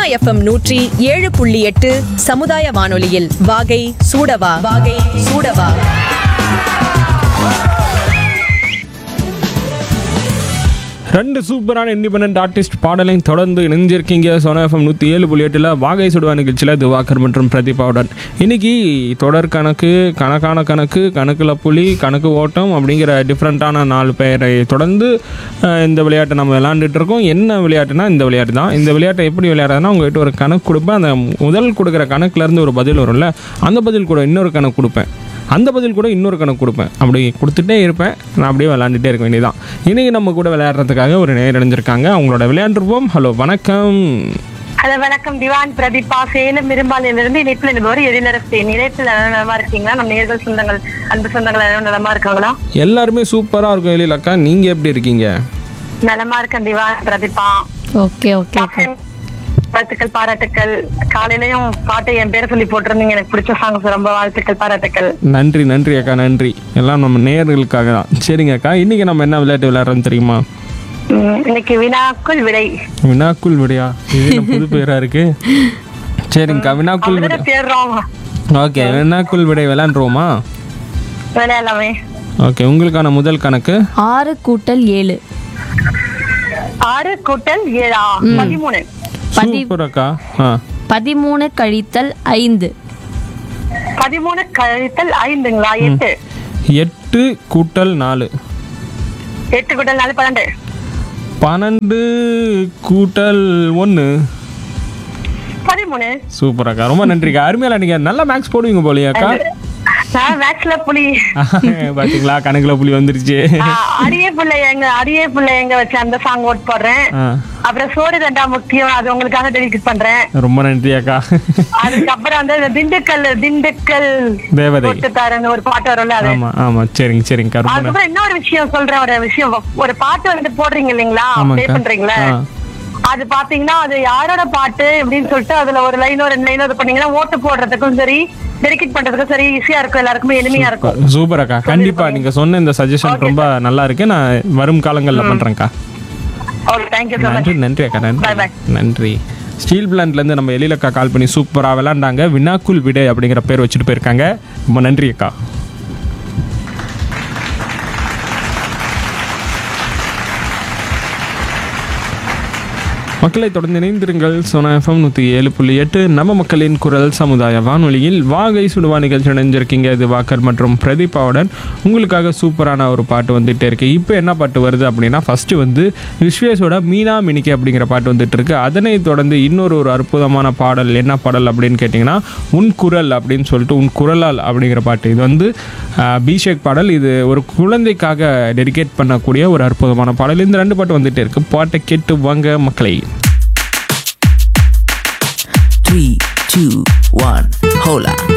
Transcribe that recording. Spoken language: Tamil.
எஃப்எம் நூற்றி ஏழு புள்ளி எட்டு சமுதாய வானொலியில் வாகை சூடவா வாகை சூடவா ரெண்டு சூப்பரான இண்டிபெண்டன்ட் ஆர்டிஸ்ட் பாடலையும் தொடர்ந்து இணைஞ்சிருக்கீங்க சோனா எஃப்எம் நூற்றி ஏழு புள்ளி எட்டில் வாகை சுடுவா நிகழ்ச்சியில் திவாகர் மற்றும் பிரதீபாவுடன் இன்னைக்கு தொடர் கணக்கு கணக்கான கணக்கு கணக்கில் புலி கணக்கு ஓட்டம் அப்படிங்கிற டிஃப்ரெண்ட்டான நாலு பேரை தொடர்ந்து அஹ், இந்த விளையாட்டை நம்ம விளையாண்டுட்டு இருக்கோம் என்ன விளையாட்டுனா இந்த விளையாட்டு தான் இந்த விளையாட்டை எப்படி விளையாடுறதுனா உங்ககிட்ட ஒரு கணக்கு கொடுப்பேன் அந்த முதல் கொடுக்குற கணக்குலேருந்து ஒரு பதில் வரும்ல அந்த பதில் கூட இன்னொரு கணக்கு கொடுப்பேன் அந்த பதில் கூட இன்னொரு கணக்கு கொடுப்பேன் அப்படி கொடுத்துட்டே இருப்பேன் நான் அப்படியே விளையாண்டுட்டே இருக்க வேண்டியதான் இன்றைக்கி நம்ம கூட விளையாடுறதுக்காக ஒரு நேர் அடைஞ்சிருக்காங்க அவங்களோட விளையாண்டுருப்போம் ஹலோ வணக்கம் ஹலோ வணக்கம் திவான் பிரதீபா சேலம் இரும்பாலையில இருந்து இணைப்புல நிபவர் எழிலரசி நிலையத்தில் நலமா இருக்கீங்களா நம்ம நேர்கள் சொந்தங்கள் அன்பு சொந்தங்கள் எல்லாம் நலமா இருக்காங்களா எல்லாருமே சூப்பராக இருக்கும் எழிலக்கா நீங்கள் எப்படி இருக்கீங்க நலமா இருக்கேன் Diwan Pratibha okay okay okay வாழ்த்துக்கள் பாராட்டுக்கள் காலையிலயும் பாட்டு என் பேரை சொல்லி போட்டிருந்தீங்க எனக்கு பிடிச்ச சாங்ஸ் ரொம்ப வாழ்த்துக்கள் பாராட்டுக்கள் நன்றி நன்றி அக்கா நன்றி எல்லாம் நம்ம நேர்களுக்காக தான் சரிங்க அக்கா இன்றைக்கி நம்ம என்ன விளையாட்டு விளையாடுறோன்னு தெரியுமா உம், இன்னைக்கு வினாக்குள் விடை வினாக்குள் விடையா இது என்ன புது பேராக இருக்கு சரிங்கக்கா வினாக்குள் விடை அப்படிதான் தேடுறோம் ஓகே வினாக்குள் விடை விளையாண்டுருவோமா விளையாடலாமே ஓகே உங்களுக்கான முதல் கணக்கு ஆறு கூட்டல் ஏழு ஆறு கூட்டல் ஏழா பதிமூணு பதி சூப்பர் அக்கா ஆ பதிமூணு கழித்தல் ஐந்து பதிமூணு கழித்தல் ஐந்துங்களா எட்டு எட்டு கூட்டல் நாலு எட்டு கூட்டல் நாலு பன்னெண்டு பன்னெண்டு கூட்டல் ஒன்று பதிமூணு சூப்பர் அக்கா ரொம்ப நன்றிக்கா அருமையாக நீங்கள் நல்லா மேக்ஸ் போடுவீங்க போலியா அக்கா நான் மேக்ஸ்ல புலி பார்த்தீங்களா கணக்கில் புள்ளி வந்துருச்சு ஆஹ் அடியே புள்ள எங்க அடியே புள்ள எங்க வச்சு அந்த சாங் ஓட் போடுறேன் ஆ அப்புறம் சோறு தண்டா முக்கியம் அது உங்களுக்காக டெடிகேட் பண்றேன் ரொம்ப நன்றி அக்கா அதுக்கப்புறம் வந்து இந்த திண்டுக்கல் திண்டுக்கல் தேவதை போட்டு தரேன்னு ஒரு பாட்டு வரும்ல அது ஆமாம் ஆமாம் சரிங்க சரிங்கக்கா ரொம்ப நன்றி அதுக்கப்புறம் இன்னொரு விஷயம் சொல்றேன் ஒரு விஷயம் ஒரு பாட்டு வந்து போடுறீங்க இல்லைங்களா ப்ளே ஆமாக்கா. பண்றீங்களா ஆ. அது பாத்தீங்கன்னா அது யாரோட பாட்டு அப்படின்னு சொல்லிட்டு அதுல ஒரு லைனோ ரெண்டு லைனோ இது பண்ணீங்கன்னா ஓட்டு போடுறதுக்கும் சரி டெடிகேட் பண்றதுக்கும் சரி ஈஸியா இருக்கும் எல்லாருக்குமே எளிமையா இருக்கும் சூப்பர் அக்கா கண்டிப்பாக நீங்கள் சொன்ன இந்த சஜஷன் ரொம்ப நல்லா இருக்கு நான் வரும் காலங்களில் பண்ணுறேன்க்கா ஓகே தேங்க்யூ ஸோ மச் நன்றி நன்றி அக்கா Bye, நன்றி bye. நன்றி ஸ்டீல் பிளான்ட்லேருந்து நம்ம எழிலக்கா கால் பண்ணி சூப்பராக விளாண்டாங்க வினாக்குள் விடை அப்படிங்கிற பேர் வச்சுட்டு போயிருக்காங்க ரொம்ப நன்றி அக்கா மக்களை தொடர்ந்து இணைந்திருங்கள் சோனா எஃப்எம் நூற்றி ஏழு புள்ளி எட்டு நம்ம மக்களின் குரல் சமுதாய வானொலியில் வாகை சுடுவா நிகழ்ச்சி இணைஞ்சிருக்கீங்க இது வாக்கர் மற்றும் பிரதீபாவுடன் உங்களுக்காக சூப்பரான ஒரு பாட்டு வந்துட்டே இருக்கு இப்போ என்ன பாட்டு வருது அப்படின்னா ஃபர்ஸ்ட் வந்து விஸ்வேஷோட மீனா மினிக்கி அப்படிங்கிற பாட்டு வந்துட்டு இருக்கு அதனை தொடர்ந்து இன்னொரு ஒரு அற்புதமான பாடல் என்ன பாடல் அப்படின்னு கேட்டிங்கன்னா உன் குரல் அப்படின்னு சொல்லிட்டு உன் குரலால் அப்படிங்கிற பாட்டு இது வந்து ஆஹ், அபிஷேக் பாடல் இது ஒரு குழந்தைக்காக டெடிகேட் பண்ணக்கூடிய ஒரு அற்புதமான பாடல் இந்த ரெண்டு பாட்டு வந்துட்டே இருக்கு பாட்டை கேட்டு வாங்க மக்களை Three, two, one, hola.